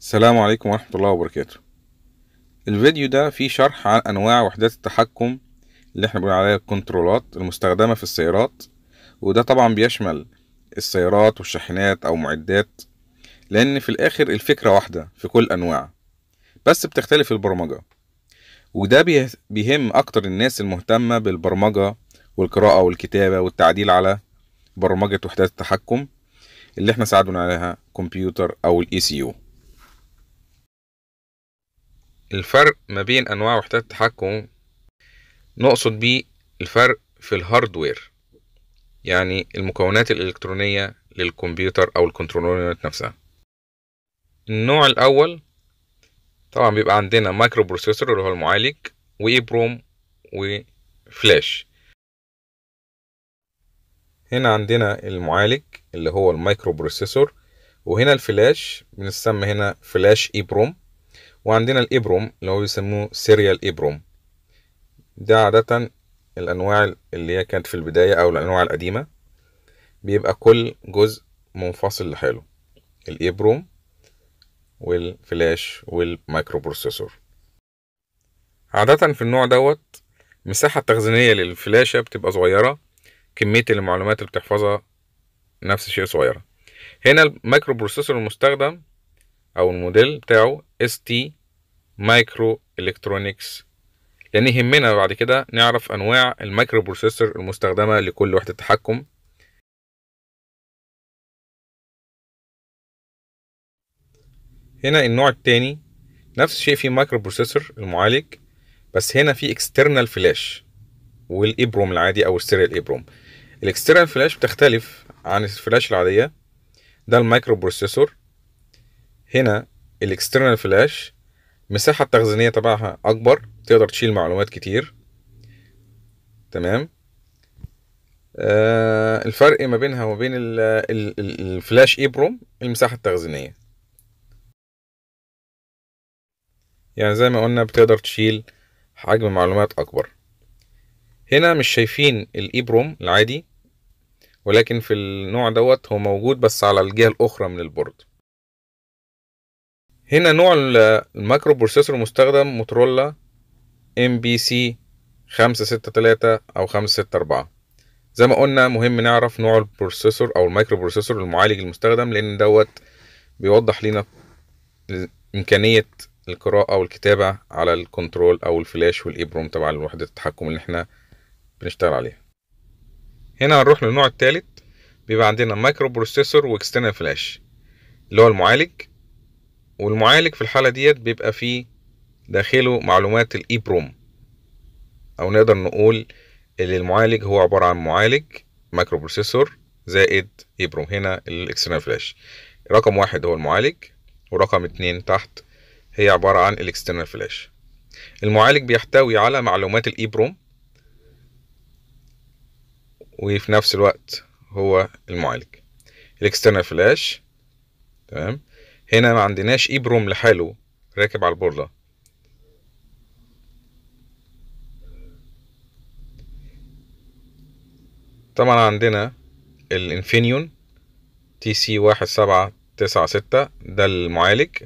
السلام عليكم ورحمة الله وبركاته الفيديو ده فيه شرح عن أنواع وحدات التحكم اللي احنا بنقول عليها الكنترولات المستخدمة في السيارات وده طبعا بيشمل السيارات والشاحنات أو معدات لأن في الآخر الفكرة واحدة في كل أنواع بس بتختلف البرمجة وده بيه- بيهم أكتر الناس المهتمة بالبرمجة والقراءة والكتابة والتعديل على برمجة وحدات التحكم اللي احنا ساعات بنقول عليها كمبيوتر أو الاي سي يو الفرق ما بين انواع وحدات التحكم نقصد بيه الفرق في الهاردوير يعني المكونات الالكترونيه للكمبيوتر او الكنترولرات نفسها النوع الاول طبعا بيبقى عندنا مايكرو بروسيسور اللي هو المعالج وايبروم وفلاش هنا عندنا المعالج اللي هو المايكرو بروسيسور وهنا الفلاش بنسمى هنا فلاش ايبروم وعندنا الإبروم اللي هو بيسموه سيريال إبروم ده عادة الأنواع اللي هي كانت في البداية أو الأنواع القديمة بيبقى كل جزء منفصل لحاله الإبروم والفلاش والمايكرو بروسيسور عادة في النوع دوت المساحة التخزينية للفلاشة بتبقى صغيرة كمية المعلومات اللي بتحفظها نفس الشيء صغيرة هنا المايكرو بروسيسور المستخدم او الموديل بتاعه اس تي مايكرو الكترونكس لان يهمنا بعد كده نعرف انواع المايكرو بروسيسور المستخدمه لكل وحده تحكم هنا النوع التاني نفس الشيء فيه مايكرو بروسيسور المعالج بس هنا في اكسترنال فلاش والايبروم العادي او السيريال ايبروم الاكسترنال فلاش بتختلف عن الفلاش العاديه ده المايكرو بروسيسور هنا الاكسترنال فلاش المساحة التخزينية تبعها أكبر تقدر تشيل معلومات كتير تمام آه الفرق ما بينها وما بين ال ال ال الفلاش ايبروم المساحة التخزينية يعني زي ما قلنا بتقدر تشيل حجم معلومات أكبر هنا مش شايفين الايبروم العادي ولكن في النوع دوت هو موجود بس على الجهة الأخرى من البورد هنا نوع المايكرو بروسيسور المستخدم موتورولا ام بي سي خمسة ستة تلاتة أو خمسة ستة أربعة زي ما قلنا مهم نعرف نوع البروسيسور أو المايكرو بروسيسور المعالج المستخدم لأن دوت بيوضح لنا إمكانية القراءة والكتابة على الكنترول أو الفلاش والإبروم تبع وحدة التحكم اللي احنا بنشتغل عليها هنا هنروح للنوع التالت بيبقى عندنا مايكرو بروسيسور واكسترنال فلاش اللي هو المعالج والمعالج في الحالة ديت بيبقى فيه داخله معلومات الإيبروم أو نقدر نقول إن المعالج هو عبارة عن معالج مايكرو بروسيسور زائد إيبروم هنا الإكسترنال فلاش رقم واحد هو المعالج ورقم اتنين تحت هي عبارة عن الإكسترنال فلاش المعالج بيحتوي على معلومات الإيبروم وفي نفس الوقت هو المعالج الإكسترنال فلاش تمام هنا ما عندناش إبروم لحاله راكب على البوردة طبعا عندنا الانفينيون تي سي واحد سبعة تسعة ستة ده المعالج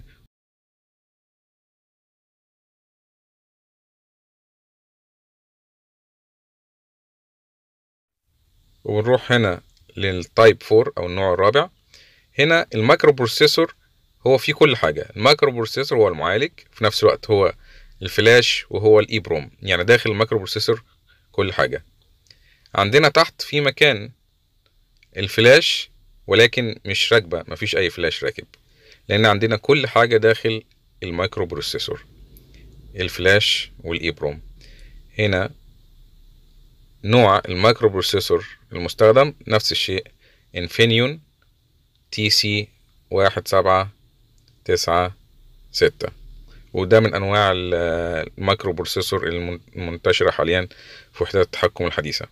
ونروح هنا للتايب فور أو النوع الرابع هنا المايكرو بروسيسور هو فيه كل حاجة المايكرو بروسيسور هو المعالج في نفس الوقت هو الفلاش وهو الإيبروم يعني داخل المايكرو بروسيسور كل حاجة عندنا تحت في مكان الفلاش ولكن مش راكبة مفيش أي فلاش راكب لأن عندنا كل حاجة داخل المايكرو بروسيسور الفلاش والإيبروم هنا نوع المايكرو بروسيسور المستخدم نفس الشيء انفينيون تي سي واحد سبعة تسعة ستة وده من أنواع المايكرو بروسيسور المنتشرة حاليا في وحدات التحكم الحديثة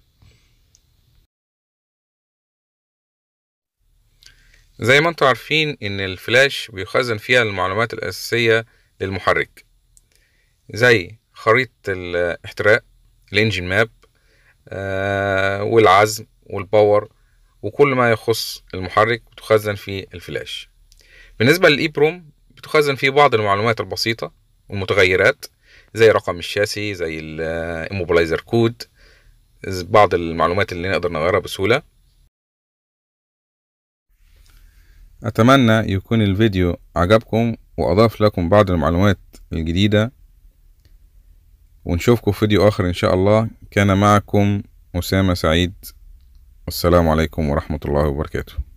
زي ما انتم عارفين ان الفلاش بيخزن فيها المعلومات الأساسية للمحرك زي خريطة الاحتراق الانجين ماب آه والعزم والباور وكل ما يخص المحرك بتخزن في الفلاش بالنسبة للإيبروم بتخزن فيه بعض المعلومات البسيطة والمتغيرات زي رقم الشاسي زي الاموبلايزر كود بعض المعلومات اللي نقدر نغيرها بسهولة أتمنى يكون الفيديو عجبكم وأضاف لكم بعض المعلومات الجديدة ونشوفكم في فيديو آخر إن شاء الله كان معكم أسامة سعيد والسلام عليكم ورحمة الله وبركاته